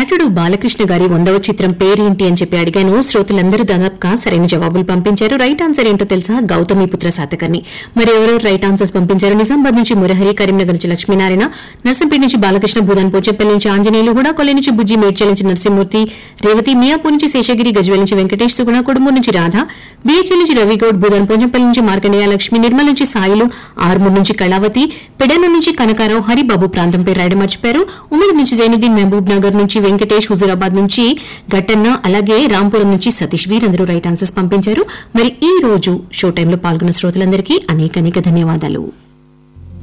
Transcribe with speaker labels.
Speaker 1: నటుడు బాలకృష్ణ గారి వందవ చిత్రం పేరేంటి అని చెప్పి అడిగాను శ్రోతలందరూ దాదాపుగా సరైన జవాబులు పంపించారు రైట్ ఆన్సర్ ఏంటో తెలుసా గౌతమి పుత్ర సాతకర్ణి మరి ఎవరెవరు రైట్ ఆన్సర్స్ పంపించారు నిజామాబాద్ నుంచి మురహరి కరీంనగర్ నుంచి లక్ష్మీనారాయణ నర్సంపేట నుంచి బాలకృష్ణ భూదాన్ పోచంపల్లి నుంచి ఆంజనేయులు కూడా కొల్లి నుంచి బుజ్జి మేడ్చల్ నుంచి నరసింహమూర్తి రేవతి మియాపూర్ నుంచి శేషగిరి గజ్వేల్ నుంచి వెంకటేష్ సుగుణ కుడుమూరు నుంచి రాధ బీహెచ్ఎల్ నుంచి రవిగౌడ్ భూదాన్ పోచంపల్లి నుంచి మార్కండేయ లక్ష్మి నిర్మల్ నుంచి సాయిలు ఆర్మూర్ నుంచి కళావతి పెడన నుంచి కనకారావు హరిబాబు ప్రాంతం పేరు రాయడం మర్చిపోయారు ఉమ్మడి నుంచి జైనుద్దీన్ మహబూబ్ నగర్ నుంచి వెంకటేష్ హుజూరాబాద్ నుంచి గట్టన్న అలాగే రాంపురం నుంచి సతీష్ వీరందరూ రైట్ ఆన్సర్స్ పంపించారు మరి ఈ రోజు షో టైంలో పాల్గొన్న శ్రోతలందరికీ అనేక అనేక ధన్యవాదాలు